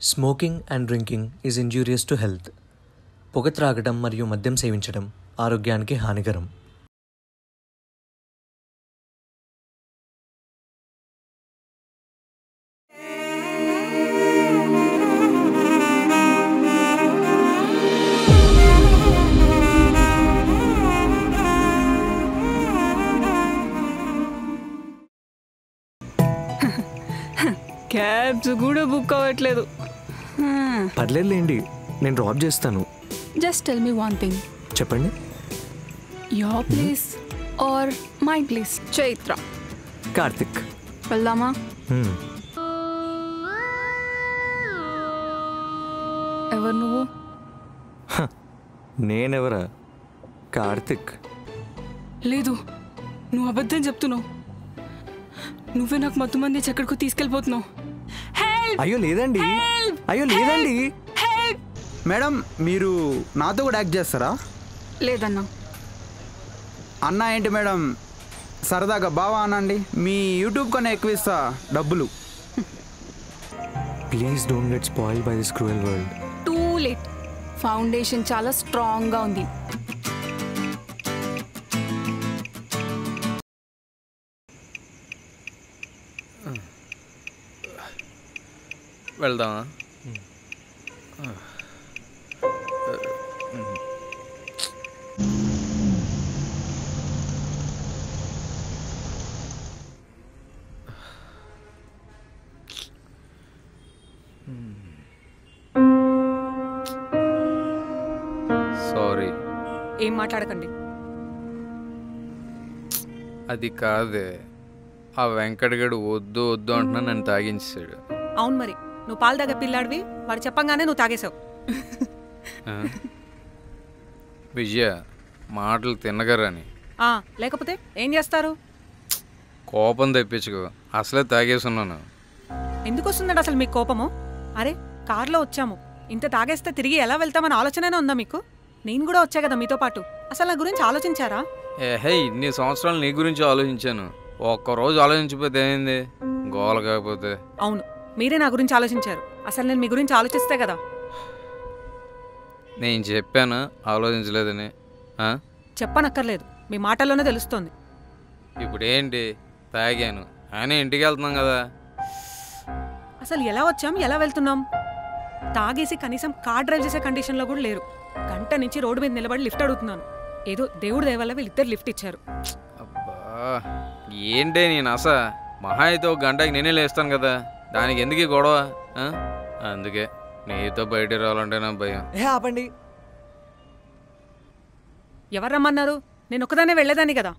Smoking and drinking is injurious to health పొగ త్రాగడం మరియు మద్యం సేవించడం ఆరోగ్యానికి హానికరం క్యాబ్స్ కూడా బుక్ అవ్వట్లేదు పర్లేదులేండి నేను డ్రాప్ చేస్తాను just tell me one thing చెప్పండి your place or my place Chaitra Karthik వెళ్దామా హ్మ్. ఎవరు నువ్వు నేనెవరా కార్తిక్ లేదు నువ్వు అబద్ధం చెప్తున్నావు నువ్వే నాకు మత్తు మంది ఎక్కడికో తీసుకెళ్ళిపోతున్నావు హెల్ప్ అయ్యో లేదండి అయ్యో లేదండి హెల్ప్ మేడం మీరు నాతో కూడా యాక్ట్ చేస్తారా లేదన్నా అన్న ఏంటి మేడం సరదాగా బావా అనండి మీ యూట్యూబ్ కన్నా ఎక్కువ ఇస్తా డబ్బులు please don't get spoil by this cruel world too late foundation చాలా స్ట్రాంగ్గా ఉంది వెళ్దామా సారీ ఏం మాట్లాడకండి అది కాదే ఆ వెంకటగడు వద్దు వద్దు అంటున్నా నన్ను తాగించాడు అవును మరి నువ్వు పాలు తాగే పిల్లాడివి వాడు చెప్పంగానే నువ్వు తాగేశావు ఆ? విజయ మాటలు తిన్నగరని ఆ, లేకపోతే ఏం చేస్తారు కోపం తెప్పించుకో అసలే తాగేసున్నాను ఎందుకు వస్తుందండి అసలు మీకు కోపము అరే కార్లో వచ్చాము ఇంత తాగేస్తే తిరిగి ఎలా వెళ్తామని ఆలోచననే ఉందా మీకు నేను కూడా వచ్చా కదా మీతో పాటు అసలు నా గురించి ఆలోచించారా ఏహే ఇన్ని సంవత్సరాలు నీ గురించి ఆలోచించాను ఒక్కరోజు ఆలోచించిపోతే ఏమైంది గోల కాకపోతే అవును మీరే నా గురించి ఆలోచించారు అసలు నేను మీ గురించి ఆలోచిస్తే కదా నేను చెప్పాను ఆలోచించలేదని ఆ? చెప్పనక్కర్లేదు మీ మాటల్లోనే తెలుస్తోంది ఇప్పుడు ఏంటి తాగాను ఆయన ఇంటికి వెళ్తున్నాం కదా అసలు ఎలా వచ్చాం ఎలా వెళ్తున్నాం తాగేసి కనీసం కార్ డ్రైవ్ చేసే కండిషన్లో కూడా లేరు గంట నుంచి రోడ్డు మీద నిలబడి లిఫ్ట్ అడుగుతున్నాను ఏదో దేవుడి దయ వల్ల వీళ్ళిద్దరు లిఫ్ట్ ఇచ్చారు అబ్బా ఏంటే నేను అస మహా అయితే ఒక గంటకి నేనే లేస్తాను కదా దానికి ఎందుకు ఈ గొడవ ఆ? అందుకే నీతో బయటికి రావాలంటే నా భయం ఏ ఆపండి ఎవరు రమ్మన్నారు నేను ఒక్కదానే వెళ్ళేదాన్ని కదా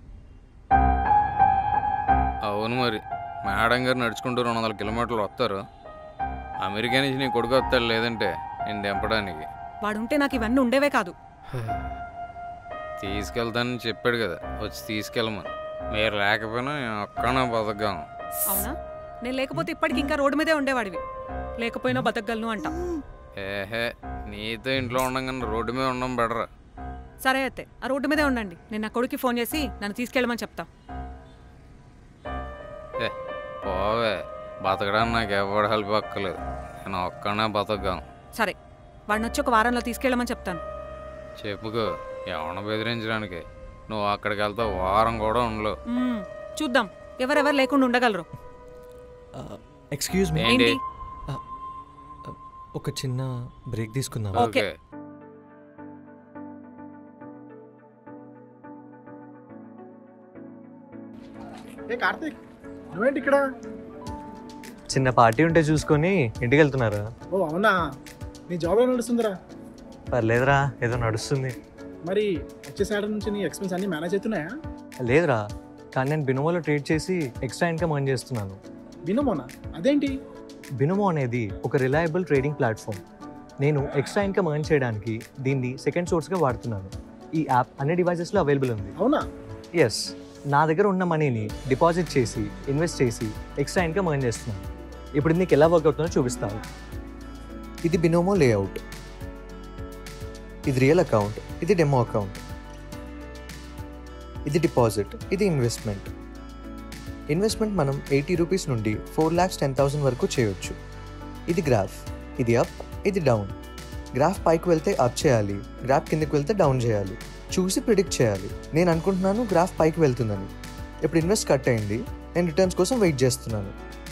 అవును మరి మేడం గారు నడుచుకుంటూ రెండు వందల కిలోమీటర్లు వస్తారు అమెరికా నుంచి నీ కొడుకు వస్తాడు లేదంటే నేను దింపడానికి వాడుంటే నాకు ఇవన్నీ ఉండేవే కాదు తీసుకెళ్తానని చెప్పాడు కదా వచ్చి తీసుకెళ్ళమని మీరు లేకపోయినా నేను ఒక్కనా బతకగలను అవునా నేను లేకపోతే ఇప్పటికి ఇంకా రోడ్డు మీదే ఉండేవాడివి లేకపోయినా బతకగలను అంట ఏహే నీతో ఇంట్లో ఉండగానే రోడ్డు మీద ఉండడం బెటర్ సరే అయితే ఆ రోడ్డు మీదే ఉండండి నేను నా కొడుకు ఫోన్ చేసి నన్ను తీసుకెళ్ళమని చెప్తా ఏ పోవే బతకడానికి నాకు ఎవరు హెల్ప్ అక్కలేదు నేను ఒక్కనే బతకగలను సరే వాడిని వచ్చి ఒక వారంలో తీసుకెళ్ళమని చెప్తాను చెప్పుకో ఎవరిని బెదిరించడానికి నువ్వు అక్కడికి వెళ్తా వారం కూడా ఉండలేవు మ్మ్, చూద్దాం ఎవరెవరు లేకుండా ఉండగలరు ఎక్స్క్యూజ్ మీ ఏంటి ఏంటి ఒక చిన్న బ్రేక్ తీసుకుందాం ఓకే. ఓకే ఏ కార్తీక్ నువ్వేంటి ఇక్కడ చిన్న పార్టీ ఉంటే చూసుకొని ఇంటికి వెళ్తున్నారా ఓ అవునా నీ జాబ్ ఎలా నడుస్తుందిరా పర్లేదురా ఏదో నడుస్తుంది మరి వచ్చే సాలరీ నుంచి నీ ఎక్స్పెన్స్ అన్ని మేనేజ్ అవుతున్నాయా లేదురా కానీ నేను బినోమోలో ట్రేడ్ చేసి ఎక్స్ట్రా ఇన్కమ్ ఎర్న్ చేస్తున్నాను వినమోనా అదేంటి బినోమో అనేది ఒక రిలయబుల్ ట్రేడింగ్ ప్లాట్ఫామ్ నేను ఎక్స్ట్రా ఇన్కమ్ ఎర్న్ చేయడానికి దీన్ని సెకండ్ సోర్స్గా వాడుతున్నాను ఈ యాప్ అన్ని డివైజెస్లో అవైలబుల్ ఉంది అవునా ఎస్ నా దగ్గర ఉన్న మనీని డిపాజిట్ చేసి ఇన్వెస్ట్ చేసి ఎక్స్ట్రా ఇన్కమ్ ఎర్న్ చేస్తున్నాను ఇప్పుడు నీకు ఎలా వర్క్ అవుతుందో చూపిస్తాను ఇది బినోమో లేఅవుట్ ఇది రియల్ అకౌంట్ ఇది డెమో అకౌంట్ ఇది డిపాజిట్ ఇది ఇన్వెస్ట్మెంట్ ఇన్వెస్ట్మెంట్ మనం ఎయిటీ రూపీస్ నుండి ఫోర్ ల్యాక్స్ టెన్ థౌసండ్ వరకు చేయొచ్చు ఇది గ్రాఫ్ ఇది అప్ ఇది డౌన్ గ్రాఫ్ పైకి వెళ్తే అప్ చేయాలి గ్రాఫ్ కిందకి వెళ్తే డౌన్ చేయాలి చూసి ప్రిడిక్ట్ చేయాలి నేను అనుకుంటున్నాను గ్రాఫ్ పైకి వెళ్తుందని ఇప్పుడు ఇన్వెస్ట్ కట్ అయింది నేను రిటర్న్స్ కోసం వెయిట్ చేస్తున్నాను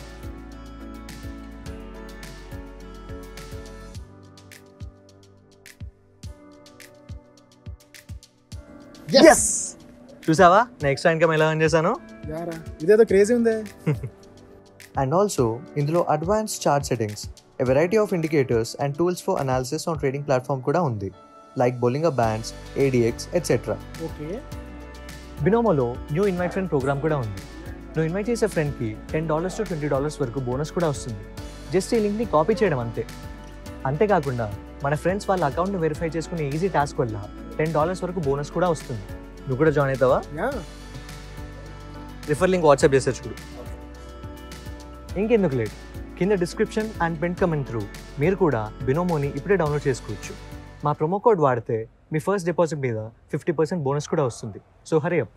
ఎస్ చూసావా నెక్స్ట్ ఇన్కమ్ ఎలా ఎర్న్ చేశాను యారా ఇదేదో క్రేజీ ఉందే అండ్ ఆల్సో ఇందులో advance chart settings a variety of indicators and tools for analysis on trading platform కూడా ఉంది like bowling bands ADX etcetera okay బినోమోలో న్యూ ఇన్వైట్ ఫ్రెండ్ ప్రోగ్రామ్ కూడా ఉంది నువ్వు ఇన్వైట్ చేసే ఫ్రెండ్కి ten dollars to twenty dollars వరకు బోనస్ కూడా వస్తుంది జస్ట్ ఈ లింక్ని కాపీ చేయడం అంతే అంతేకాకుండా మన ఫ్రెండ్స్ వాళ్ళ అకౌంట్ని వెరిఫై చేసుకునే ఈజీ టాస్క్ వల్ల టెన్ డాలర్స్ వరకు బోనస్ కూడా వస్తుంది నువ్వు కూడా జాయిన్ అవుతావా యా రిఫర్ లింక్ వాట్సాప్ చేసే చూడు ఇంకెందుకు లేట్ కింద description and pinned comment through మీరు కూడా బినోమోని ఇప్పుడే డౌన్లోడ్ చేసుకోవచ్చు మా ప్రొమో కోడ్ వాడితే మీ ఫస్ట్ డిపాజిట్ మీద ఫిఫ్టీ పర్సెంట్ బోనస్ కూడా వస్తుంది సో హరి అప్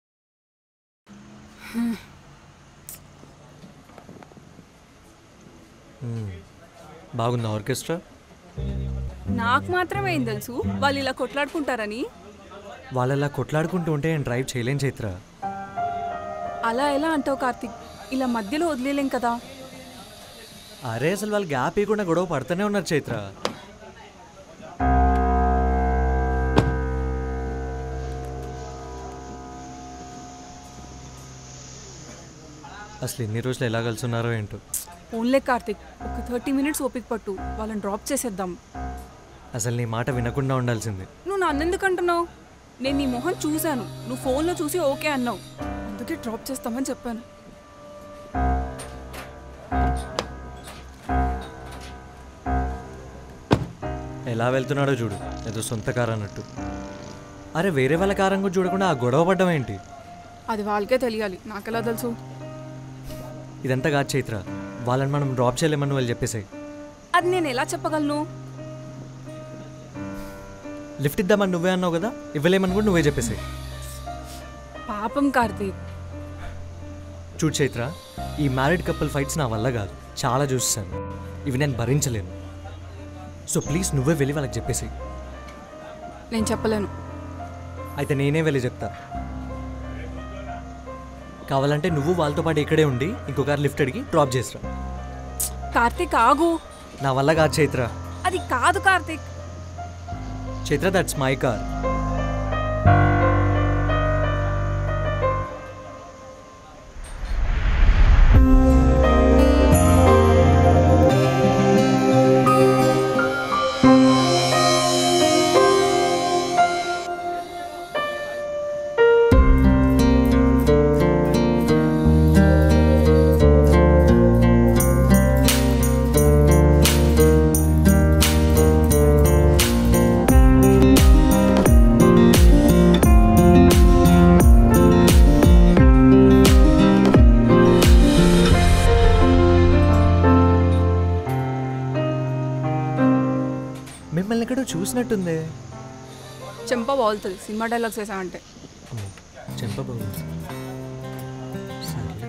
బాగుందా ఆర్కెస్ట్రా నాకు మాత్రమే ఏం తెలుసు వాళ్ళు ఇలా కొట్లాడుకుంటారని వాళ్ళలా కొట్లాడుకుంటూ ఉంటే నేను డ్రైవ్ చేయలేను చైత్ర అలా ఎలా అంటావు కార్తిక్ ఇలా మధ్యలో వదిలేలేం కదా అరే అసలు వాళ్ళు గ్యాప్ ఇవ్వకుండా గొడవ పడుతూనే ఉన్నారు చైత్ర అసలు ఎన్ని రోజులు ఎలా కలుసున్నారో ఏంటో ఓన్లే కార్తిక్ ఒక థర్టీ మినిట్స్ ఓపిక పట్టు వాళ్ళని డ్రాప్ చేసేద్దాం అసలు నీ మాట వినకుండా ఉండాల్సింది నువ్వు నన్ను ఎందుకు అంటున్నావు నేను నీ మొహం చూశాను నువ్వు ఫోన్లో చూసి ఓకే అన్నావు అందుకే డ్రాప్ చేస్తామని చెప్పాను ఎలా వెళ్తున్నాడో చూడు ఏదో సొంత కారు అన్నట్టు అరే వేరే వాళ్ళ కారం కూడా చూడకుండా ఆ గొడవ పడ్డం ఏంటి అది వాళ్ళకే తెలియాలి నాకెలా తెలుసు ఇదంతా కాదు చైత్ర వాళ్ళని మనం డ్రాప్ చేయలేమని వాళ్ళు చెప్పేసాయి అది నేను ఎలా చెప్పగలను లిఫ్ట్ ఇద్దామని నువ్వే అన్నావు కదా ఇవ్వలేమని కూడా నువ్వే చెప్పేసాయి పాపం కార్తీక్ చూడు చైత్ర ఈ మ్యారీడ్ కపుల్ ఫైట్స్ నా వల్ల కాదు చాలా చూసాను ఇవి నేను భరించలేను సో ప్లీజ్ నువ్వే వెళ్ళి వాళ్ళకి చెప్పేసాయి నేను చెప్పలేను అయితే నేనే వెళ్ళి చెప్తా కావాలంటే నువ్వు వాళ్ళతో పాటు ఇక్కడే ఉండి ఇంకొకరు లిఫ్ట్ అడిగి డ్రాప్ చేసిరా కార్తీక్ ఆగు నా వల్ల కాదు చైత్ర అది కాదు Karthik Chaitra that's my car మిమ్మల్ని ఎక్కడో చూసినట్టుందే చెంప బాగుతుంది సినిమా డైలాగ్స్ వేసామంటే చెంపబోదు సర్లే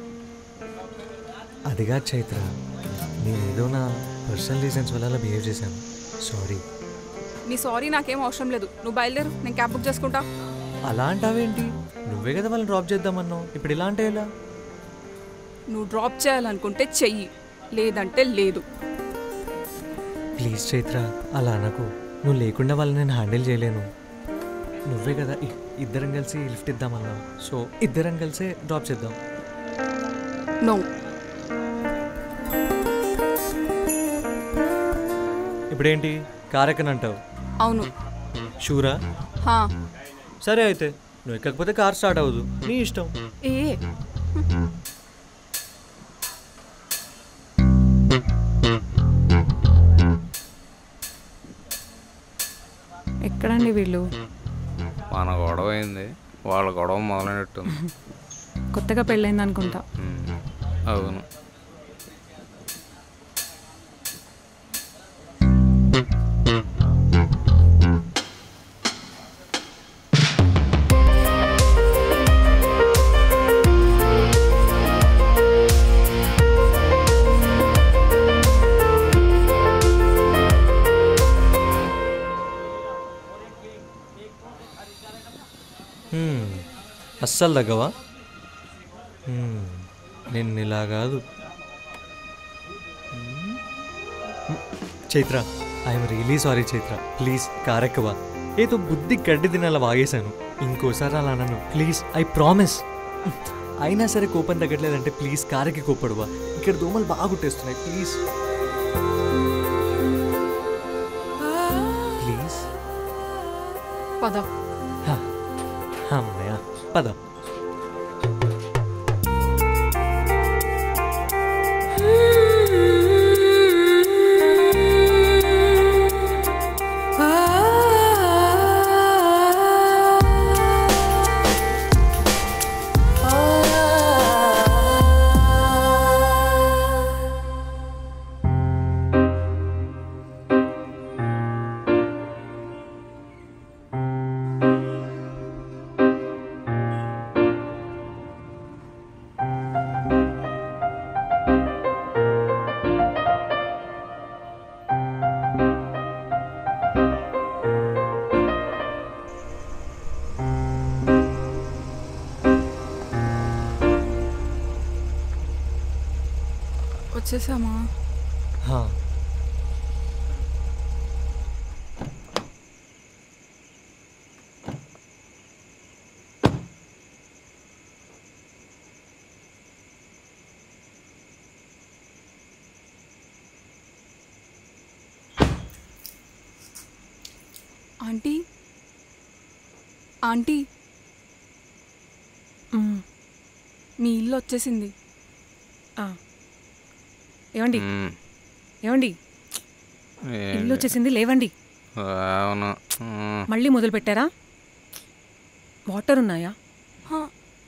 అదిగా చైత్ర నేను ఏదో నా పర్సనల్ రీజన్స్ వల్ల అలా బిహేవ్ చేశాను సారీ నీ సారీ నాకేం అవసరం లేదు నువ్వు బయలుదేరు నేను క్యాబ్ బుక్ చేసుకుంటా అలా అంటావేంటి నువ్వే కదా వాళ్ళని డ్రాప్ చేద్దామన్నావు ఇప్పుడు ఇలా అంటే ఎలా నువ్వు డ్రాప్ చేయాలనుకుంటే చెయ్యి లేదంటే లేదు ప్లీజ్ చైత్ర అలా అనకు నువ్వు లేకుండా వాళ్ళని నేను హ్యాండిల్ చేయలేను నువ్వే కదా ఇ- ఇద్దరం కలిసి లిఫ్ట్ ఇద్దామన్నావు సో ఇద్దరం కలిసే డ్రాప్ చేద్దాం నో ఇప్పుడేంటి కార్ ఎక్కనంటావు అవును షూరా హా సరే అయితే నువ్వు ఎక్కకపోతే కార్ స్టార్ట్ అవ్వదు నీ ఇష్టం ఏ ఎక్కడండి వీళ్ళు మన గొడవ అయింది వాళ్ళ గొడవ మొదలైనట్టుంది కొత్తగా పెళ్ళైంది అనుకుంటా ఉమ్, అవును అస్సలు తగ్గవా మ్మ్. నిన్ను ఇలా కాదు మ్మ్. Chaitra I'm really sorry Chaitra please కారెక్కవా ఏదో బుద్ధి గడ్డి తినాల వాగేశాను ఇంకోసారి అలా అన్నాను ప్లీజ్ ఐ ప్రామిస్ అయినా సరే కోపం తగ్గట్లేదంటే ప్లీజ్ కారెక్కి కోపడువా ఇక్కడ దోమలు బాగా కుట్టేస్తున్నాయి ప్లీజ్ ప్లీజ్ పద అమ్మయ్య పద వచ్చేసామా హా. ఆంటీ ఆంటీ మ్మ్. మీ ఇల్లు వచ్చేసింది ఆ. ఏమండి మ్మ్. ఏమండి ఇల్లు వచ్చేసింది లేవండి అవును మ్మ్. మళ్ళీ మొదలు పెట్టారా వాటర్ ఉన్నాయా హా,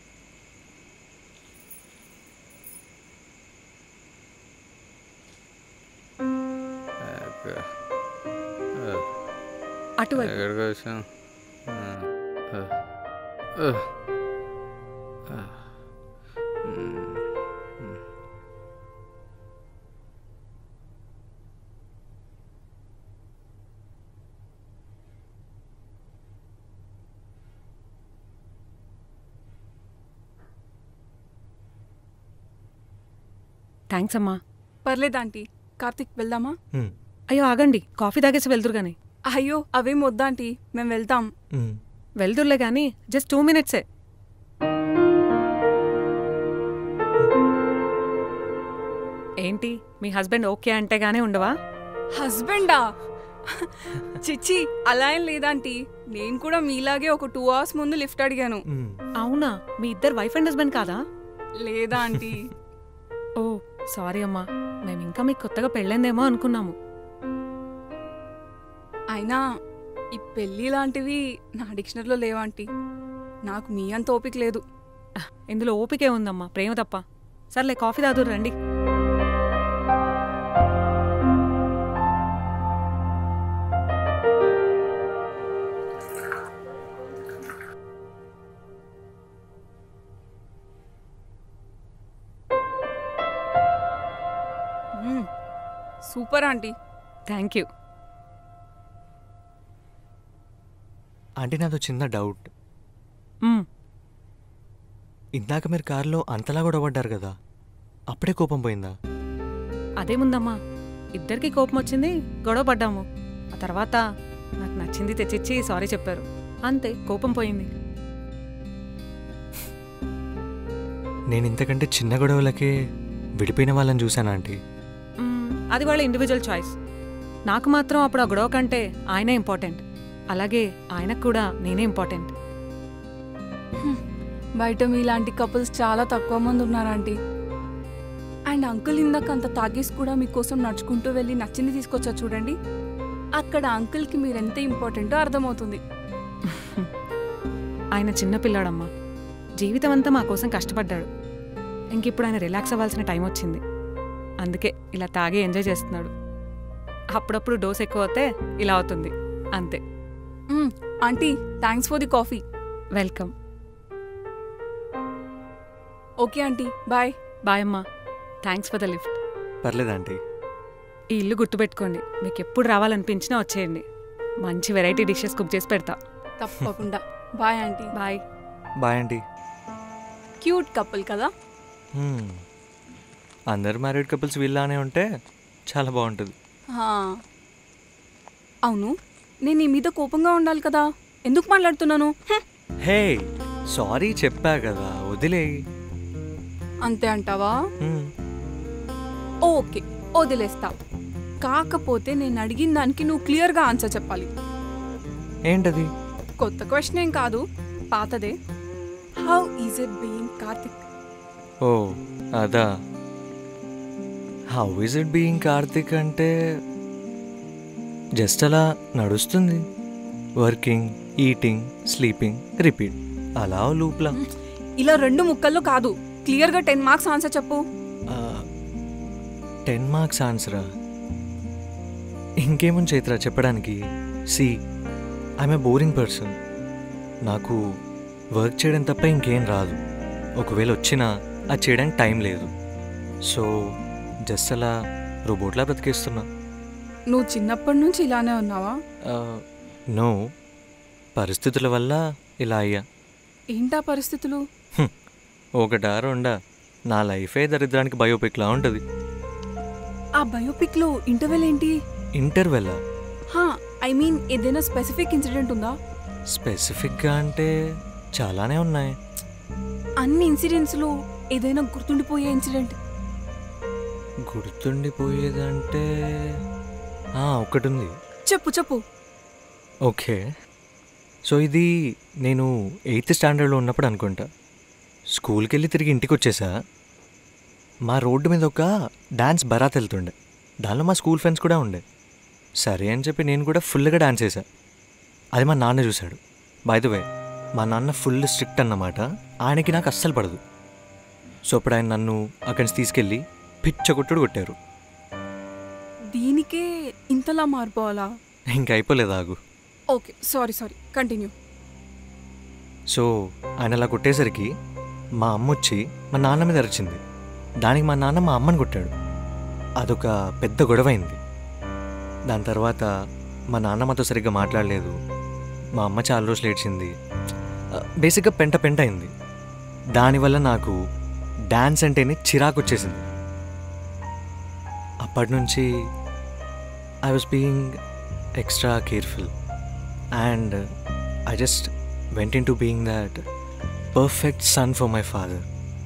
అటువైపు ఎక్కడికి వచ్చాం ఆ, ఆ, ఆ, ఆ. మ్మ్. థ్యాంక్స్ అమ్మా పర్లేదు ఆంటీ కార్తిక్ వెళ్దామా మ్మ్. అయ్యో ఆగండి కాఫీ తాగేసి వెళ్తురు గాని అయ్యో అవేం వద్దా ఆంటీ మేము వెళ్తాం మ్మ్. వెళ్తుర్లే గాని జస్ట్ టూ మినిట్సే ఏంటి మీ హస్బెండ్ ఓకే అంటే గానీ ఉండవా హస్బెండా చిచ్చి అలా ఏం లేదాంటీ నేను కూడా మీలాగే ఒక టూ అవర్స్ ముందు లిఫ్ట్ అడిగాను మ్మ్. అవునా మీ ఇద్దరు వైఫ్ అండ్ హస్బెండ్ కాదా లేదా ఆంటీ ఓ సారీ అమ్మా మేము ఇంకా మీకు కొత్తగా పెళ్ళైందేమో అనుకున్నాము అయినా ఈ పెళ్ళి లాంటివి నా డిక్షనరీలో లేవాంటీ నాకు మీ అంత ఓపిక లేదు ఇందులో ఓపికే ఉందమ్మా ప్రేమ తప్ప సర్లే కాఫీ తాగురు రండి మ్మ్. సూపర్ ఆంటీ థ్యాంక్ యూ అంటే నాదో చిన్న డౌట్ మ్మ్. ఇందాక మీరు కారులో అంతలా కూడా పడ్డారు కదా అప్పుడే కోపం పోయిందా అదేముందమ్మా ఇద్దరికి కోపం వచ్చింది గొడవ పడ్డాము ఆ తర్వాత నాకు నచ్చింది తెచ్చిచ్చి సారీ చెప్పారు అంతే కోపం పోయింది నేను ఇంతకంటే చిన్న గొడవలకే విడిపోయిన వాళ్ళని చూశాను ఆంటీ మ్మ్, అది వాళ్ళ ఇండివిజువల్ చాయిస్ నాకు మాత్రం అప్పుడు ఆ గొడవ కంటే ఆయనే ఇంపార్టెంట్ అలాగే ఆయనకు కూడా నేనే ఇంపార్టెంట్ బయట మీలాంటి కపుల్స్ చాలా తక్కువ మంది ఉన్నారు ఆంటీ అండ్ అంకుల్ ఇందాక అంత తాగేసి కూడా మీకోసం నడుచుకుంటూ వెళ్ళి నచ్చింది తీసుకొచ్చా చూడండి అక్కడ అంకుల్కి మీరెంత ఇంపార్టెంటో అర్థమవుతుంది ఆయన చిన్న పిల్లాడమ్మా జీవితం అంతా మా కోసం కష్టపడ్డాడు ఇంకిప్పుడు ఆయన రిలాక్స్ అవ్వాల్సిన టైం వచ్చింది అందుకే ఇలా తాగి ఎంజాయ్ చేస్తున్నాడు అప్పుడప్పుడు డోస్ ఎక్కువ అవుతే ఇలా అవుతుంది అంతే మ్మ్, aunty thanks for the coffee welcome okay aunty bye bye అమ్మా థ్యాంక్స్ ఫర్ ద లిఫ్ట్ పర్లేదు ఆంటీ ఈ ఇల్లు గుర్తుపెట్టుకోండి మీకు ఎప్పుడు రావాలనిపించినా వచ్చేయండి మంచి వెరైటీ డిషెస్ కుక్ చేసి పెడతా తప్పకుండా bye aunty bye bye aunty cute couple కదా Hmm. అందరు మ్యారీడ్ కపుల్స్ వీళ్ళనే ఉంటే చాలా బాగుంటుంది హా. అవును నేను నీ మీద కోపంగా ఉండాలి కదా ఎందుకు మాట్లాడుతున్నాను హ్మ్. హే సారీ చెప్పా కదా వదిలే అంతే అంటావా ఓకే వదిలేస్తా కాకపోతే నేను అడిగిన దానికి నువ్వు క్లియర్గా ఆన్సర్ చెప్పాలి ఏంటది కొత్త క్వశ్చన్ ఏం కాదు పాతదే how is it being Karthik oh అదా how is it being Karthik అంటే జస్ట్ అలా నడుస్తుంది వర్కింగ్ ఈటింగ్ స్లీపింగ్ రిపీట్ అలా లూప్లా ఇలా రెండు ముక్కల్లో కాదు క్లియర్గా టెన్ మార్క్స్ ఆన్సర్ చెప్పు టెన్ మార్క్స్ ఆన్సరా ఇంకేముంది చైత్ర చెప్పడానికి see I'm a boring person నాకు వర్క్ చేయడం తప్ప ఇంకేం రాదు ఒకవేళ వచ్చినా అది చేయడానికి టైం లేదు సో జస్ట్ అలా రోబోట్లా బ్రతికేస్తున్నా నువ్వు చిన్నప్పటి నుంచి ఇలానే ఉన్నావా నో పరిస్థితుల వల్ల ఇలా అయ్యా ఏంటా పరిస్థితులు ఒకటా రెండా నా లైఫే దరిద్రానికి బయోపిక్లా ఉంటుంది ఆ బయోపిక్లో ఇంటర్వెల్ ఏంటి ఇంటర్వెల్ హా ఐ మీన్ ఏదైనా స్పెసిఫిక్ ఇన్సిడెంట్ ఉందా స్పెసిఫిక్గా అంటే చాలానే ఉన్నాయి అన్ని ఇన్సిడెంట్స్లో ఏదైనా గుర్తుండిపోయే ఇన్సిడెంట్ గుర్తుండిపోయేదంటే ఆ, ఒకటి ఉంది చెప్పు చెప్పు ఓకే సో ఇది నేను ఎయిత్ స్టాండర్డ్లో ఉన్నప్పుడు అనుకుంటా స్కూల్కి వెళ్ళి తిరిగి ఇంటికి వచ్చేసా మా రోడ్డు మీద ఒక డ్యాన్స్ బరాత్ వెళ్తుండే దానిలో మా స్కూల్ ఫ్రెండ్స్ కూడా ఉండే సరే అని చెప్పి నేను కూడా ఫుల్గా డ్యాన్స్ చేశా అది మా నాన్న చూశాడు బై ద వే మా నాన్న ఫుల్ స్ట్రిక్ట్ అన్నమాట ఆయనకి నాకు అస్సలు పడదు సో అప్పుడు ఆయన నన్ను అక్కడి నుంచి తీసుకెళ్ళి పిచ్చ కొట్టుడు కొట్టారు దీనికే ఇంతలా మారిపోవాలా ఇంక అయిపోలేదు ఆగు okay sorry sorry continue so ఆయన అలా కొట్టేసరికి మా అమ్మ వచ్చి మా నాన్న మీద అరిచింది దానికి మా నాన్న మా అమ్మని కొట్టాడు అదొక పెద్ద గొడవ అయింది దాని తర్వాత మా నాన్న మాతో సరిగ్గా మాట్లాడలేదు మా అమ్మ చాలా రోజులు ఏడ్చింది బేసిక్గా పెంట పెంట అయింది దానివల్ల నాకు డ్యాన్స్ అంటేనే చిరాకు వచ్చేసింది అప్పటి నుంచి I was being extra careful and I just went into being that perfect son for my father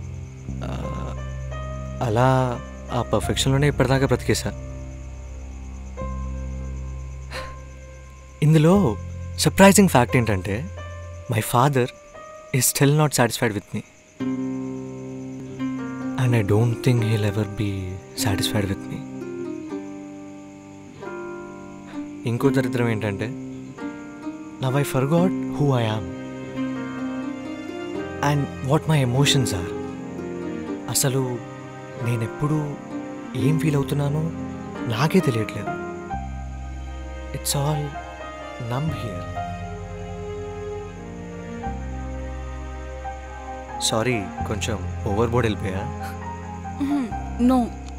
అలా ఆ పర్ఫెక్షన్లోనే ఇప్పటిదాకా బ్రతికేశా ఇందులో సర్ప్రైజింగ్ ఫ్యాక్ట్ ఏంటంటే my father is still not satisfied with me and I don't think he'll ever be satisfied with me ఇంకో దరిద్రం ఏంటంటే now I forgot who I am and what my emotions are అసలు నేనెప్పుడు ఏం feel అవుతున్నానో నాకే తెలియట్లేదు it's all numb here sorry కొంచెం ఓవర్ బోర్డ్ వెళ్ళిపోయా no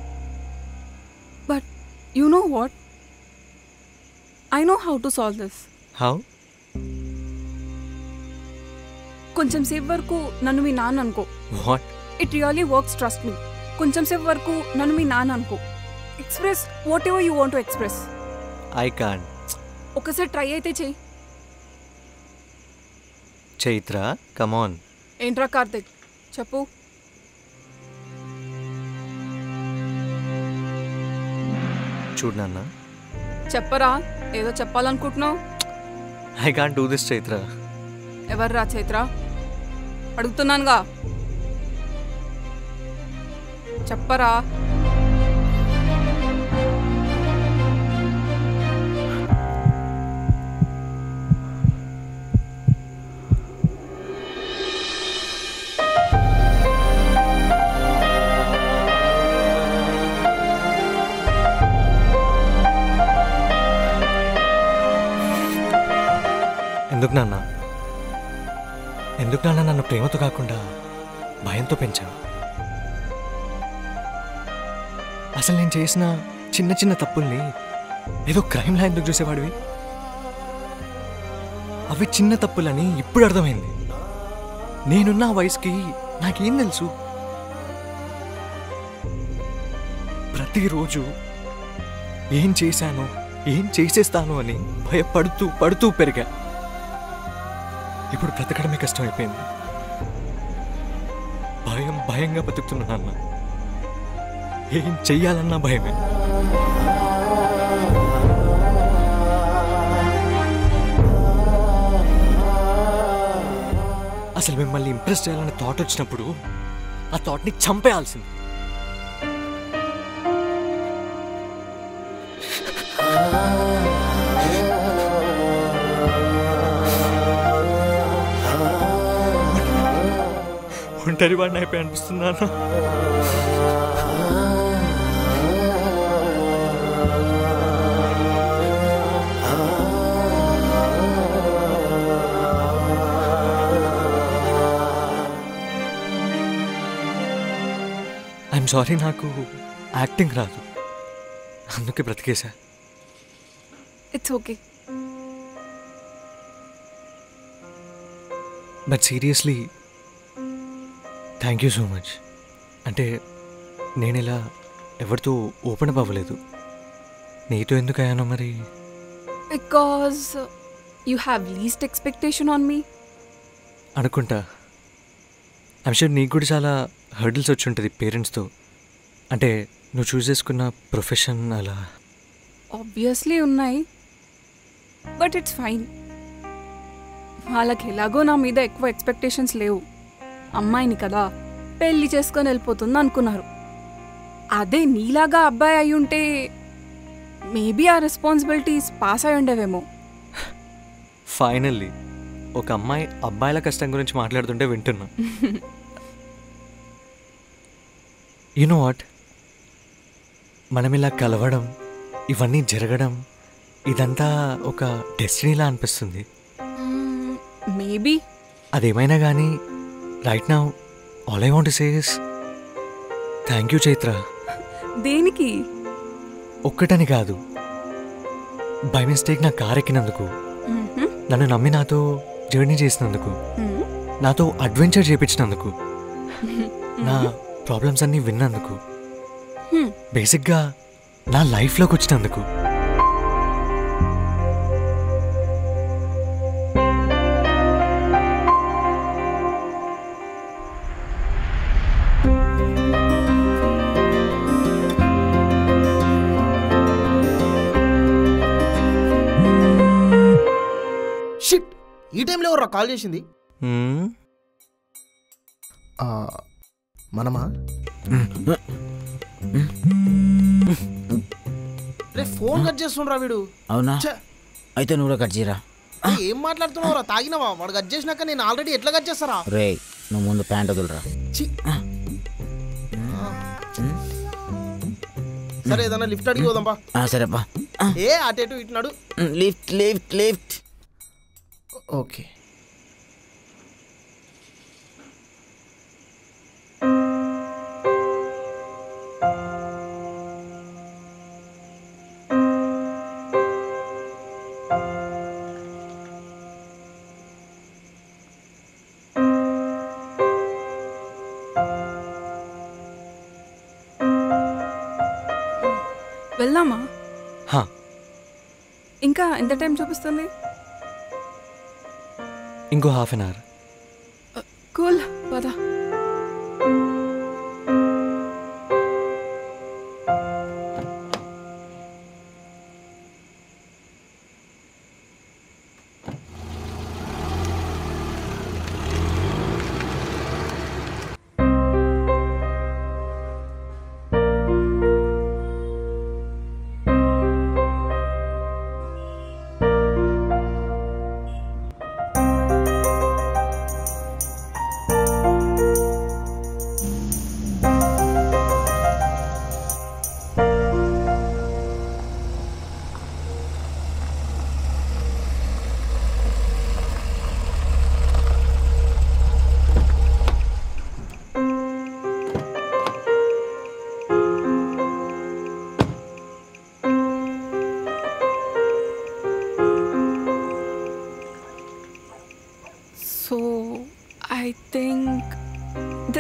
but you know what I know how to solve this how కొంచెం సేపు వరకు నన్ను మీ నాన్న అనుకో what it really works trust me కొంచెం సేపు వరకు నన్ను మీ నాన్న అనుకో express whatever you want to express I can ఒకసారి ట్రై అయితే చెయ్యి చైత్ర కమాన్ ఏంట్రా కార్తిక్ చెప్పు చూడు నాన్న చెప్పరా ఏదో చెప్పాలనుకుంటున్నావు I can do this Chaitra ఎవర్రా చైత్ర అడుగుతున్నానుగా చెప్పరా ఎందుకు నాన్న ఎందుకు నాన్న నన్ను ప్రేమతో కాకుండా భయంతో పెంచావు అసలు నేను చేసిన చిన్న చిన్న తప్పుల్ని ఏదో క్రైమ్లా ఎందుకు చూసేవాడివి అవి చిన్న తప్పులని ఇప్పుడు అర్థమైంది నేనున్న ఆ వయసుకి నాకేం తెలుసు ప్రతిరోజు ఏం చేశాను ఏం చేసేస్తాను అని భయపడుతూ పడుతూ పెరిగా ఇప్పుడు బ్రతకడమే కష్టమైపోయింది భయం భయంగా బతుకుతున్నాను అన్న ఏం చెయ్యాలన్నా భయమే అసలు మిమ్మల్ని ఇంప్రెస్ చేయాలనే థాట్ వచ్చినప్పుడు ఆ థాట్ని చంపేయాల్సింది ఒంటరి వాడిని అయిపోయి అనిపిస్తున్నాను ఐఎమ్ సారీ నాకు యాక్టింగ్ రాదు అందుకే బ్రతికేశా it's okay but seriously thank you so much అంటే నేను ఇలా ఎవరితో ఓపెన్ అప్ అవ్వలేదు నీతో ఎందుకు అయ్యానో మరి because you have least expectation on me అనుకుంటా ఐమ్ షూర్ నీకు కూడా చాలా హర్డిల్స్ వచ్చి ఉంటుంది పేరెంట్స్తో అంటే నువ్వు చూస్ చేసుకున్న ప్రొఫెషన్ అలా ఆబ్వియస్లీ ఉన్నాయి బట్ ఇట్స్ ఫైన్ వాళ్ళకి ఎలాగో నా మీద ఎక్కువ ఎక్స్పెక్టేషన్స్ లేవు అమ్మాయిని కదా పెళ్లి చేసుకొని వెళ్ళిపోతుంది అనుకున్నారు అదే నీలాగా అబ్బాయి అయి ఉంటే మేబీ ఆ రెస్పాన్సిబిలిటీస్ పాస్ అయి ఉండేవేమో ఫైనల్లీ ఒక అమ్మాయి అబ్బాయిల కష్టం గురించి మాట్లాడుతుంటే వింటున్నా యు నో వాట్ మనం ఇలా కలవడం ఇవన్నీ జరగడం ఇదంతా ఒక డెస్టినీలా అనిపిస్తుంది మేబీ అదేమైనా కానీ right now all I want says thank you Chaitra దేనికి ఒక్కటని కాదు బై మిస్టేక్ నా కార్ ఎక్కినందుకు నన్ను నమ్మి నాతో జర్నీ చేసినందుకు నాతో అడ్వెంచర్ చేపించినందుకు నా ప్రాబ్లమ్స్ అన్నీ విన్నందుకు బేసిక్గా నా లైఫ్లోకి వచ్చినందుకు షిట్ ఈ టైంలో ఎవరు కాల్ చేసింది మ్మ్. ఆ, మనమా రే ఫోన్ కట్ చేస్తుండ్రా వీడు అవునా ఛ, అయితే నువ్వు కూడా కట్ చేయరా ఏ, ఏం మాట్లాడుతున్నావురా తాగినవా వాడు కట్ చేసినాక నేను ఆల్రెడీ ఎట్లా కట్ చేస్తారా రే నువ్వు ముందు ప్యాంట్ వదులురా ఛీ. సరే ఏదన్నా లిఫ్ట్ అడిగి పోదాంపా ఆ, సరేపా ఆ, ఏ అటు ఇటు ఇటున్నాడు ఉమ్, లిఫ్ట్ లిఫ్ట్ లిఫ్ట్ ఓకే వెళ్దామా హా, ఇంకా ఎంత టైం చూపిస్తుంది ఇంకో హాఫ్ అన్ అవర్ కూల్ పద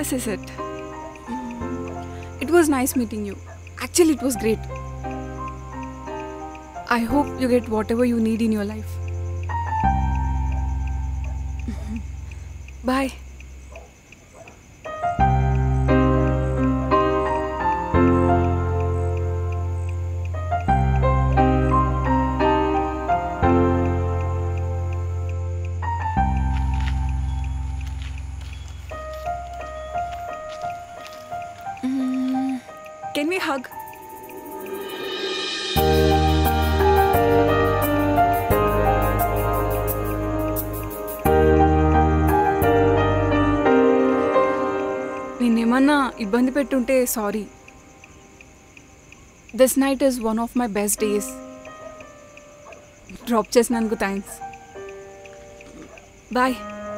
this is it. It was nice meeting you. Actually, it was great. I hope you get whatever you need in your life. Bye. Mm, Can we hug? నేనేమన్నా ఇబ్బంది పెట్టుంటే sorry this night is one of my best days drop చేసినందుకు thanks bye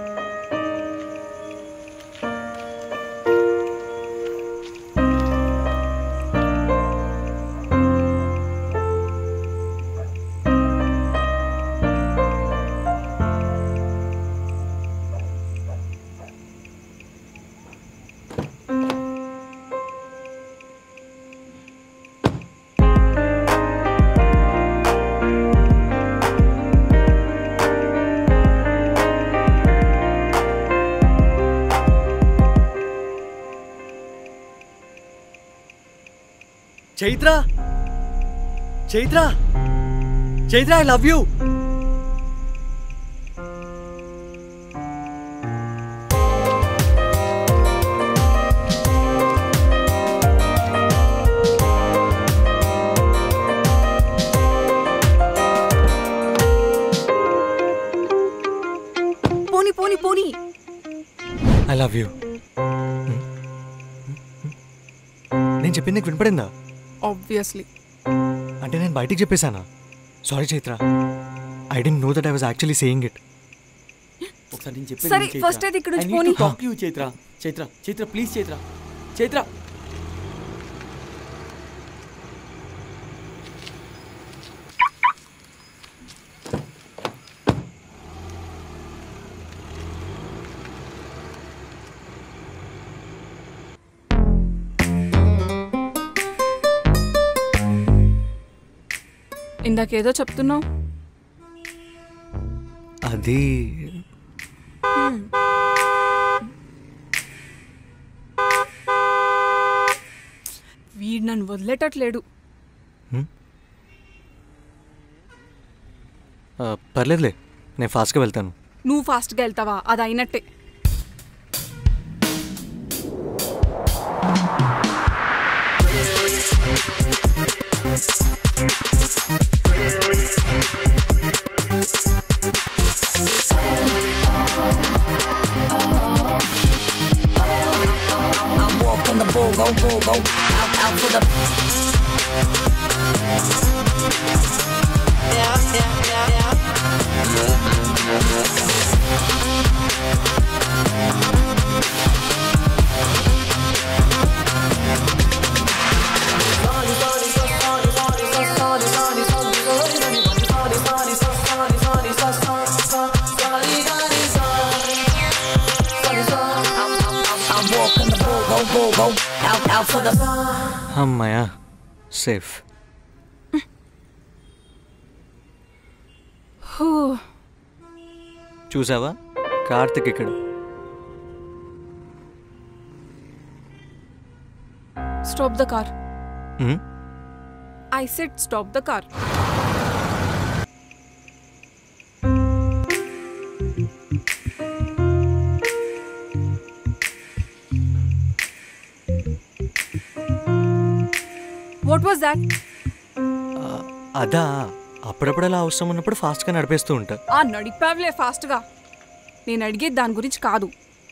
Chaitra Chaitra Chaitra I love you పోనీ పోనీ పోనీ I love you నేను చెప్పింది నీకు వినపడిందా ఆబ్వియస్లీ అంటే నేను బయటికి చెప్పేశానా sorry Chaitra I didn't know that I was actually saying it ఒకసారి నేను చెప్పేది సరే, విను, చైత్ర. first అయితే ఇక్కడి నుంచి I need to పోనీ. talk to you, Chaitra Chaitra Chaitra please Chaitra Chaitra ఇందాకేదో చెప్తున్నావు అది వీడు నన్ను వదిలేటట్లేడు ఆ, పర్లేదులే నేను ఫాస్ట్గా వెళ్తాను నువ్వు ఫాస్ట్గా వెళ్తావా అది అయినట్టే I'm walking the bull, go, bull, go, out, out for the. I'm walking the bull, go, bull, go, out, out for the. అమ్మాయా సేఫ్ హూ, చూసావా కార్తిక్ ఇక్కడ stop the car hmm? I said stop the car what was that ఆ, అదా అప్పుడప్పుడు అలా అవసరం ఉన్నప్పుడు ఫాస్ట్గా నడిపేస్తూ ఉంటా ఆ నడిపావులే ఫాస్ట్గా నేను అడిగేది దాని గురించి కాదు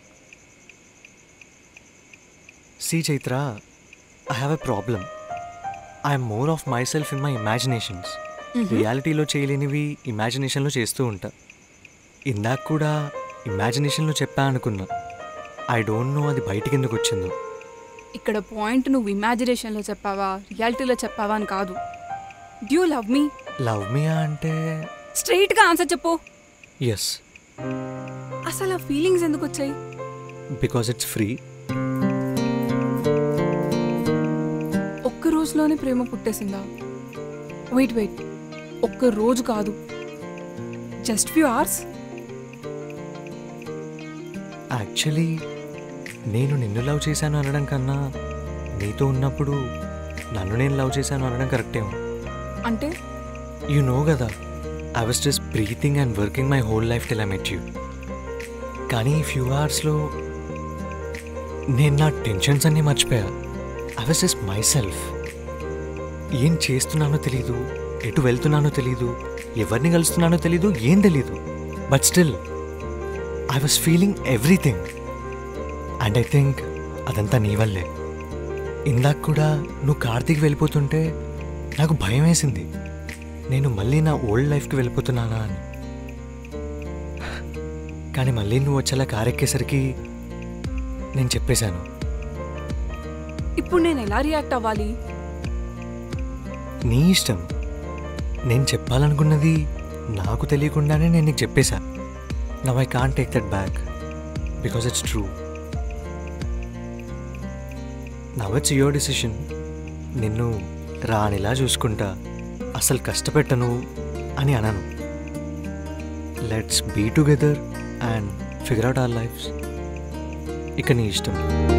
see Chaitra I have a problem I'm more of myself in my imaginations Mhm. రియాలిటీలో చేయలేనివి ఇమాజినేషన్లో చేస్తూ ఉంటా ఇందాక కూడా ఇమాజినేషన్లో చెప్పా అనుకున్నా ఐ డోంట్ నో అది బయటికి ఎందుకు వచ్చిందో ఇక్కడ పాయింట్ నువ్వు ఇమాజినేషన్లో చెప్పావా రియాలిటీలో చెప్పావా అని కాదు do love me love me అంటే స్ట్రైట్గా ఆన్సర్ చెప్పు ఎస్ అసలు ఆ ఫీలింగ్స్ ఎందుకు వచ్చాయి బికాజ్ ఇట్స్ ఫ్రీ రోజులోనే ప్రేమ పుట్టేసిందా వెయిట్ వెయిట్ ఒక్క రోజు కాదు జస్ట్ ఫ్యూ అవర్స్ యాక్చువల్లీ నేను నిన్ను లవ్ చేశాను అనడం కన్నా నీతో ఉన్నప్పుడు నన్ను నేను లవ్ చేశాను అనడం కరెక్టేమో అంటే యు నో కదా I was just breathing and working my whole life till I met you కానీ ఈ ఫ్యూ అవర్స్లో నేను నా టెన్షన్స్ అన్నీ మర్చిపోయా I was just myself ఏం చేస్తున్నానో తెలీదు ఎటు వెళ్తున్నానో తెలీదు ఎవరిని కలుస్తున్నానో తెలీదు ఏం తెలీదు but still I was feeling everything and I think అదంతా నీ వల్లే ఇందాక కూడా నువ్వు కార్తీక్ వెళ్ళిపోతుంటే నాకు భయం వేసింది నేను మళ్ళీ నా ఓల్డ్ లైఫ్కి వెళ్ళిపోతున్నానా అని కానీ మళ్ళీ నువ్వు వచ్చేలా కారెక్కేసరికి నేను చెప్పేశాను ఇప్పుడు నేను ఎలా రియాక్ట్ అవ్వాలి నీ ఇష్టం నేను చెప్పాలనుకున్నది నాకు తెలియకుండానే నేను నీకు చెప్పేశా now I can't take that back because it's true now it's your decision నిన్ను రానిలా చూసుకుంటా అసలు కష్టపెట్టను అని అనను let's be together and figure out our lives ఇక నీ ఇష్టం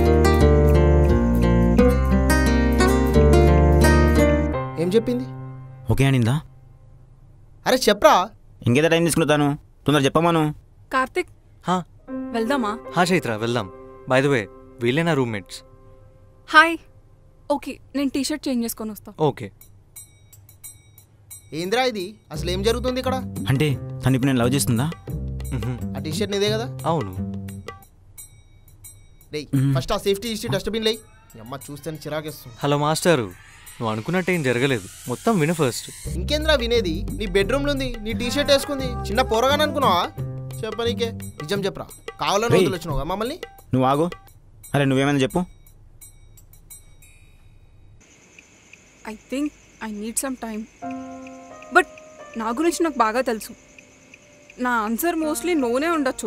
ఏం చెప్పింది ఓకే అనిందా అరే చెప్పరా ఇంకేదా టైం తీసుకుంటాను తొందర చెప్పమాను కార్తిక్ హా వెళ్దామా హా చైత్ర వెళ్దాం బై ద వే వీళ్ళే నా రూమ్మేట్స్ హాయ్ ఓకే నేను టీ షర్ట్ చేంజ్ చేసుకొని వస్తా ఓకే ఏందిరా ఇది అసలు ఏం జరుగుతుంది ఇక్కడ అంటే తను ఇప్పుడు నేను లవ్ చేస్తుందా ఆ టీ షర్ట్ నీదే కదా అవును లేయ్ ఫస్ట్ ఆ సేఫ్టీ ఇచ్చి డస్ట్బిన్ లేయ్ ఈ అమ్మ చూస్తే చిరాకేస్తుంది హలో మాస్టారు నువ్వు అనుకున్నట్టు ఏం జరగలేదు మొత్తం విను ఫస్ట్ ఇంకేంద్రా వినేది నీ బెడ్రూమ్లో ఉంది నీ టీ షర్ట్ వేసుకుంది చిన్న పోరగానే అనుకున్నావా చెప్పనీకే నిజం చెప్పరా కావాలని రేయ్. వదిలొచ్చినావు మమ్మల్ని నువ్వు ఆగు అరే నువ్వేమైనా చెప్పు I think I need some time but నా గురించి నాకు బాగా తెలుసు నా ఆన్సర్ మోస్ట్లీ నోనే ఉండొచ్చు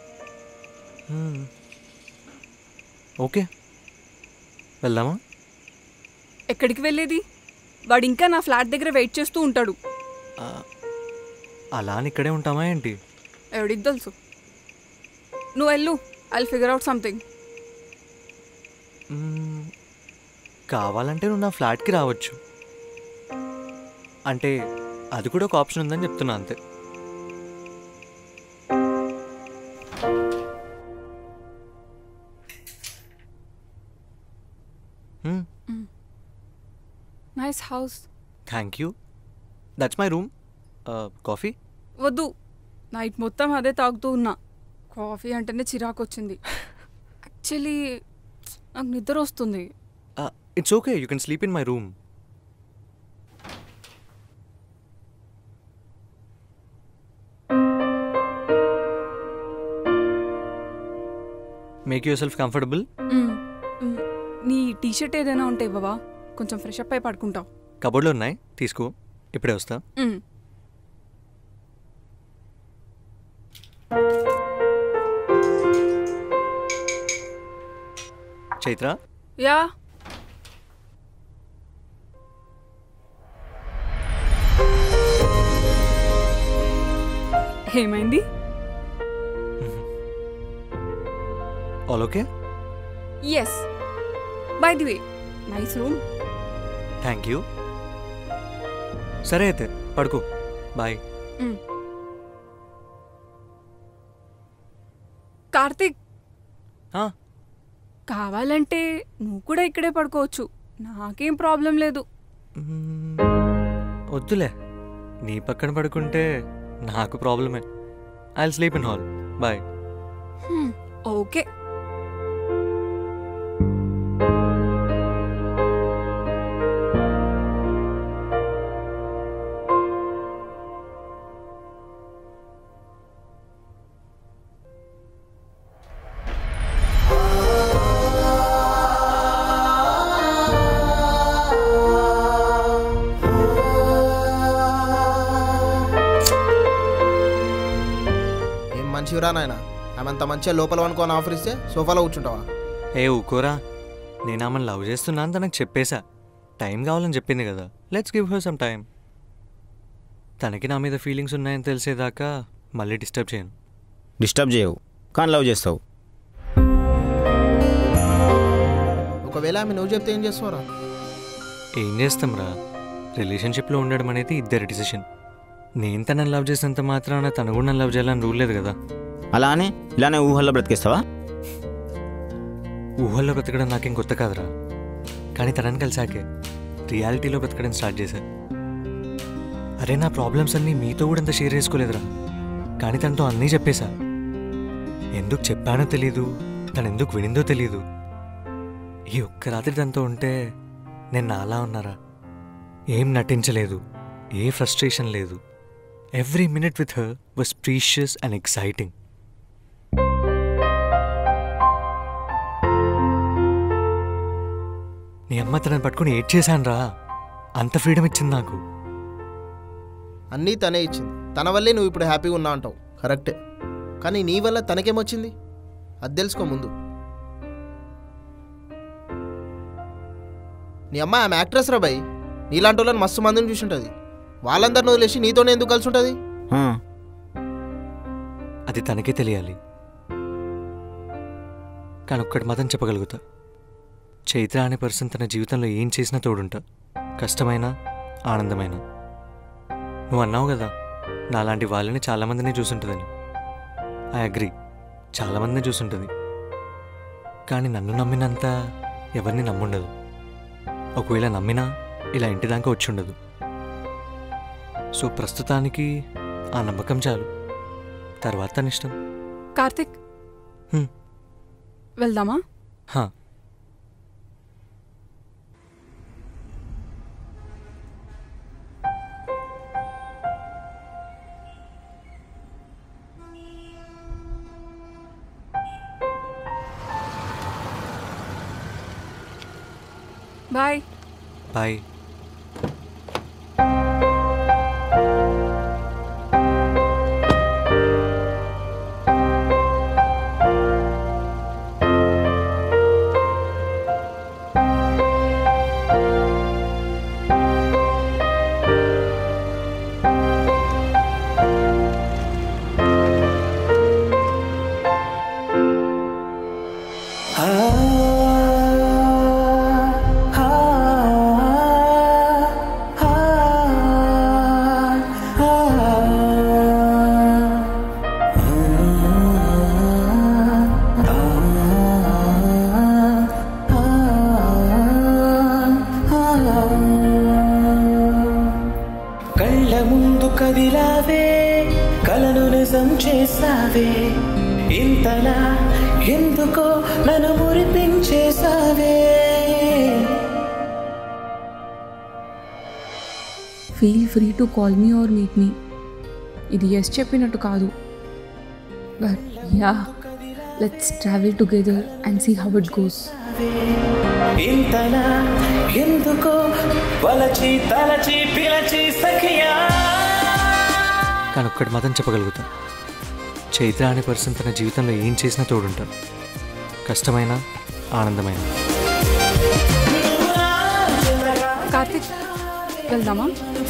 ఓకే వెళ్దామా ఎక్కడికి వెళ్ళేది వాడు ఇంకా నా ఫ్లాట్ దగ్గర వెయిట్ చేస్తూ ఉంటాడు ఆ, అలా అని ఇక్కడే ఉంటామా ఏంటి ఎవడికి తెలుసు నువ్వు వెళ్ళు ఐ ఫిగర్ అవుట్ సంథింగ్ మ్మ్, కావాలంటే నువ్వు నా ఫ్లాట్కి రావచ్చు అంటే అది కూడా ఒక ఆప్షన్ ఉందని చెప్తున్నా అంతే nice house thank you that's my room coffee వద్దు నైట్ మొత్తం అదే తాగుతూ ఉన్నా కాఫీ అంటేనే చిరాకు వచ్చింది యాక్చువల్లీ నాకు నిద్ర వస్తుంది it's okay you can sleep in my room make yourself comfortable మ్మ్. మ్మ్. నీ టీ షర్ట్ ఏదైనా ఉంటే ఇవ్వవా కొంచెం ఫ్రెష్ అప్ అయి పడుకుంటావు కబోర్డ్లో ఉన్నాయి తీసుకో ఇప్పుడే వస్తా మ్మ్. చైత్ర యా ఏమైంది all okay yes by the way nice room thank you సరే అయితే పడుకో బాయ్ కార్తిక్ ఆ. కావాలంటే నువ్వు కూడా ఇక్కడే పడుకోవచ్చు నాకేం ప్రాబ్లం లేదు వద్దులే నీ పక్కన పడుకుంటే నాకు ప్రాబ్లమే I sleep in hall bye హ్మ్, ఓకే ఏం మంచివిరా నాయన ఆమె అంత మంచిగా లోపల అనుకోని ఆఫర్ ఇస్తే సోఫాలో కూర్చుంటావా ఏ ఊకోరా నేను ఆమెను లవ్ చేస్తున్నా అని తనకు చెప్పేశా టైం కావాలని చెప్పింది కదా let's give her some time తనకి నా మీద ఫీలింగ్స్ ఉన్నాయని తెలిసేదాకా మళ్ళీ డిస్టర్బ్ చేయను డిస్టర్బ్ చేయవు కానీ లవ్ చేస్తావు ఒకవేళ ఆమె నువ్వు చెప్తే ఏం చేస్తావురా ఏం చేస్తాం రా రిలేషన్షిప్లో ఉండడం అనేది ఇద్దరి డిసిషన్ నేను తనని లవ్ చేసినంత మాత్రాన తను కూడా నన్ను లవ్ చేయాలని రూల్ లేదు కదా అలా అని ఇలానే ఊహల్లో బ్రతికేస్తావా ఊహల్లో బ్రతకడం నాకేం కొత్త కాదురా కానీ తనని కలిసాకే రియాలిటీలో బ్రతకడం స్టార్ట్ చేశా అరే నా ప్రాబ్లమ్స్ అన్నీ మీతో కూడా అంత షేర్ చేసుకోలేదురా కానీ తనతో అన్నీ చెప్పేశా ఎందుకు చెప్పానో తెలీదు తను ఎందుకు వినిందో తెలీదు ఈ ఒక్క రాత్రి తనతో ఉంటే నేను నాలా ఉన్నారా ఏం నటించలేదు ఏ ఫ్రస్ట్రేషన్ లేదు every minute with her was precious and exciting నీ అమ్మ తనని పట్టుకుని ఏడ్ చేశాను రా అంత ఫ్రీడమ్ ఇచ్చింది నాకు అన్నీ తనే ఇచ్చింది తన వల్లే నువ్వు ఇప్పుడు హ్యాపీగా ఉన్నా అంటావు కరెక్టే కానీ నీ వల్ల తనకేమొచ్చింది అది తెలుసుకో ముందు నీ అమ్మ ఆమె యాక్ట్రెస్ రా బాయ్ నీలాంటి వాళ్ళని మస్తు మందిని చూసుంటుంది వాళ్ళందరిని వదిలేసి నీతోనే ఎందుకు కలిసి ఉంటుంది అది తనకే తెలియాలి కానీ ఒక్కటి మాత్రం చెప్పగలుగుతా చైత్ర అనే పర్సన్ తన జీవితంలో ఏం చేసినా తోడుంటా కష్టమైన ఆనందమైన నువ్వు అన్నావు కదా నాలాంటి వాళ్ళని చాలామందిని చూసుంటుందని ఐ అగ్రి చాలామందిని చూసుంటుంది కానీ నన్ను నమ్మినంత ఎవరిని నమ్ముండదు ఒకవేళ నమ్మినా ఇలా ఇంటి దాకా వచ్చి ఉండదు సో ప్రస్తుతానికి ఆ నమ్మకం చాలు తర్వాత తన ఇష్టం కార్తిక్ హ్మ్. వెళ్దామా హా బాయ్ బాయ్ కళ్ళ ముందు కదిలావే కలను నిజం చేసావే ఇంతలా ఎందుకో నన్ను మురిపించేసావే feel free to call me or meet me ఇది ఎస్ చెప్పినట్టు కాదు but yeah let's travel together and see how it goes ఇంతలా ఎందుకో వలచి తలచి పిలచి సఖియా కానీ ఒక్కటి మాత్రం చెప్పగలుగుతా చైత్ర అనే పర్సన్ తన జీవితంలో ఏం చేసినా తోడుంటా కష్టమైన ఆనందమైన కార్తిక్ వెళ్దామా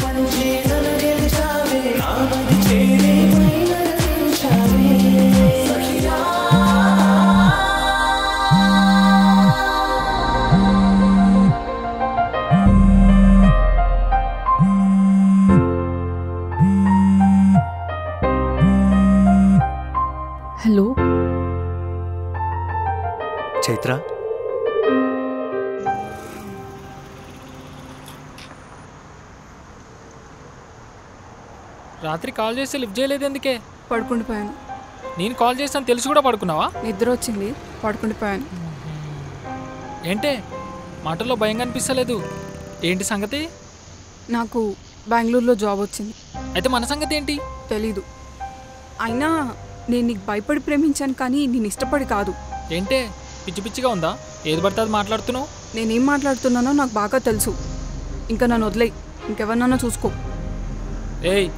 హలో చైత్ర రాత్రి కాల్ చేస్తే లిఫ్ట్ చేయలేదు ఎందుకే పడుకుండిపోయాను నేను కాల్ చేస్తాను తెలిసి కూడా పడుకున్నావా నిద్ర వచ్చింది పడుకుండిపోయాను ఏంటే మాటల్లో భయం కనిపిస్తలేదు ఏంటి సంగతి నాకు బెంగళూరులో జాబ్ వచ్చింది అయితే మన సంగతి ఏంటి తెలీదు అయినా నేను నీకు భయపడి ప్రేమించాను కానీ నేను ఇష్టపడి కాదు ఏంటే పిచ్చి పిచ్చిగా ఉందా ఏది పడితే అది మాట్లాడుతున్నావు నేనేం మాట్లాడుతున్నానో నాకు బాగా తెలుసు ఇంకా నన్ను వదిలేయి ఇంకెవరినన్నా చూసుకో ఏయ్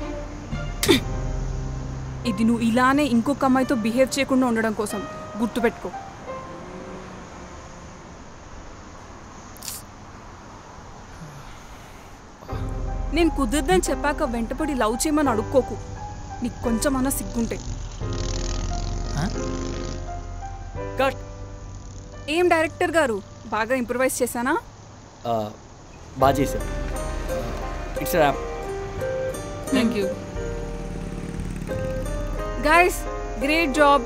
ఇది నువ్వు ఇలానే ఇంకొక అమ్మాయితో బిహేవ్ చేయకుండా ఉండడం కోసం గుర్తుపెట్టుకో నేను కుదరదని చెప్పాక వెంటపడి లవ్ చేయమని అడుక్కోకు నీకు కొంచెమన్నా సిగ్గుంటే కట్ ఏం డైరెక్టర్ గారు బాగా ఇంప్రూవైజ్ చేశానా బాగా చేశావు it's wrap thank you guys great job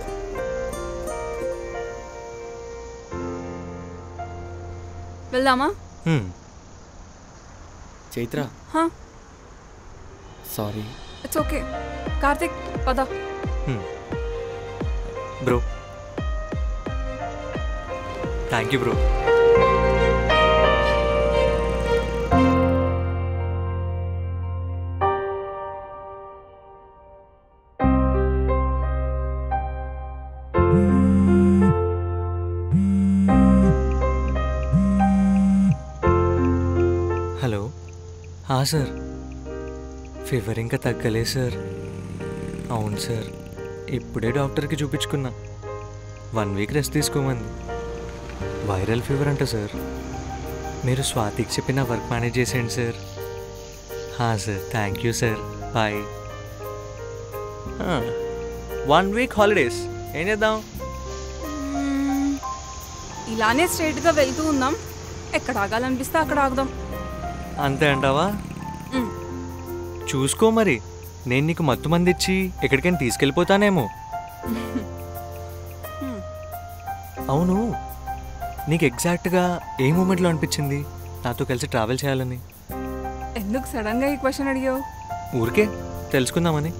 వెళ్దామా హ్మ్. చైత్ర హా సారీ ఇట్స్ ఓకే కార్తిక్ పద హ్మ్. Bro thank you bro hello హా సార్ ఫీవర్ ఇంకా తగ్గలే సార్ అవును సార్ ఇప్పుడే డాక్టర్కి చూపించుకున్నా వన్ వీక్ రెస్ట్ తీసుకోమంది వైరల్ ఫీవర్ అంట సార్ మీరు స్వాతికి చెప్పిన వర్క్ మేనేజ్ చేసేయండి సార్ హా sir thank you sir bye one week holidays ఏం చేద్దాం మ్మ్. ఇలానే స్ట్రైట్గా వెళ్తూ ఉందాం ఎక్కడ ఆగాలనిపిస్తే అక్కడ ఆగుదాం అంతే అంటావా మ్. చూసుకో మరి నేను నీకు మత్తు మంది ఇచ్చి ఎక్కడికైనా తీసుకెళ్ళిపోతానేమో అవును నీకు ఎగ్జాక్ట్గా ఏ మూమెంట్లో అనిపించింది నాతో కలిసి ట్రావెల్ చేయాలని ఎందుకు సడన్గా ఈ క్వశ్చన్ అడిగావు ఊరికే తెలుసుకుందామని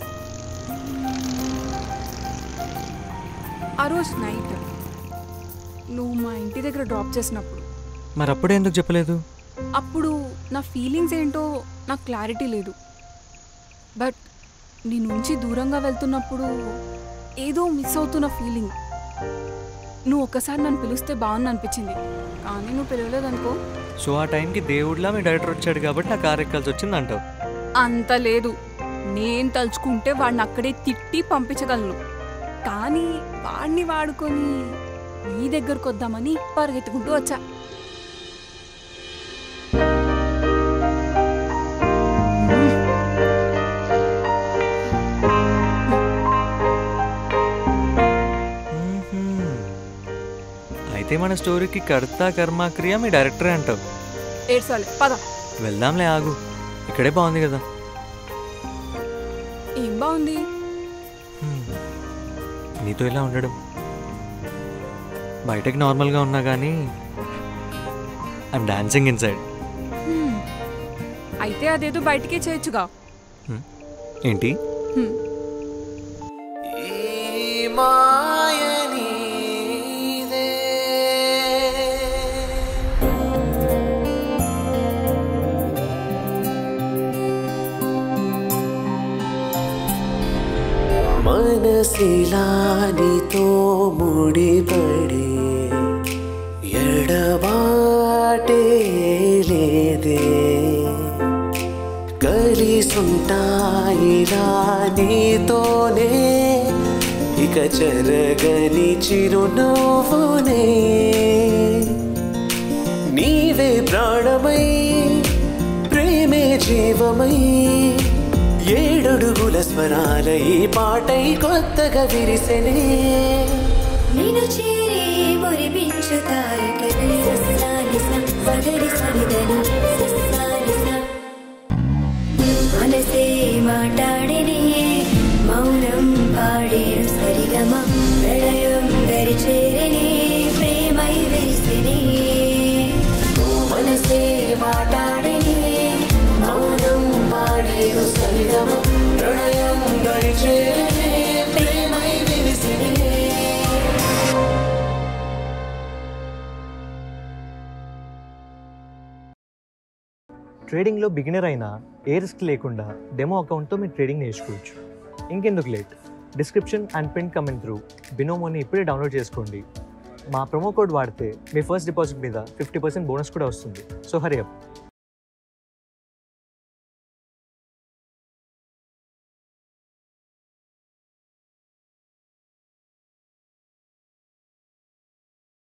ఆ రోజు నైట్ నువ్వు మా ఇంటి దగ్గర డ్రాప్ చేసినప్పుడు మరి అప్పుడే ఎందుకు చెప్పలేదు అప్పుడు నా ఫీలింగ్స్ ఏంటో నాకు క్లారిటీ లేదు బట్ నీ నుంచి దూరంగా వెళ్తున్నప్పుడు ఏదో మిస్ అవుతున్న ఫీలింగ్ నువ్వు ఒక్కసారి నన్ను పిలిస్తే బాగుంది అనిపించింది కానీ నువ్వు పిలవలేదనుకో సో ఆ టైంకి దేవుడిలా మీ డైరెక్టర్ వచ్చాడు కాబట్టి నా కార్ ఎక్కాల్సి వచ్చింది అంటావు అంత లేదు నేను తలుచుకుంటే వాడిని అక్కడే తిట్టి పంపించగలను కానీ వాడిని వాడుకొని నీ దగ్గరకు వద్దామని పరిగెత్తుకుంటూ వచ్చా అయితే మన స్టోరీకి కర్త కర్మ క్రియ మీ డైరెక్టరే అంటావు ఏడ్సాలి పద వెళ్దాంలే ఆగు ఇక్కడే బాగుంది కదా ఏం బాగుంది నీతో ఇలా ఉండడం బయటకి నార్మల్గా ఉన్నా కానీ ఐఎమ్ డాన్సింగ్ ఇన్సైడ్ హ్మ్. అయితే అదేదో బయటికే చేయొచ్చుగా ఏంటి హ్మ్. మనసిలానితో ముడిపడి ఎడబాటే లేదే కలిసుంటాయిలా నీతోనే ఇక జరగని చిరునవ్వునే నీవే ప్రాణమై ప్రేమే జీవమై ఏడడుగుల స్వరాల ఈ పాటై కొత్తగా విరిసెనే నిన్ను చేరి మురిపించు తారకని సస్సాలిస సగరి సరిదని సస్సాలిస మనసే మాట్లాడిని మౌనం పాడేను సరిగమ ప్రళయం దరి చేరిని ప్రేమై వెరిసిని మనసే మాట్లాడిని మౌనం పాడేను సరిగమ ప్రణయం గడిచే ప్రేమై విరిసినే ట్రేడింగ్లో బిగినర్ అయినా ఏ రిస్క్ లేకుండా డెమో అకౌంట్తో మీరు ట్రేడింగ్ నేర్చుకోవచ్చు ఇంకెందుకు late description and pin comment through బినోమోని ఇప్పుడే డౌన్లోడ్ చేసుకోండి మా ప్రొమో కోడ్ వాడితే మీ ఫస్ట్ డిపాజిట్ మీద ఫిఫ్టీ పర్సెంట్ బోనస్ కూడా వస్తుంది సో హరి అప్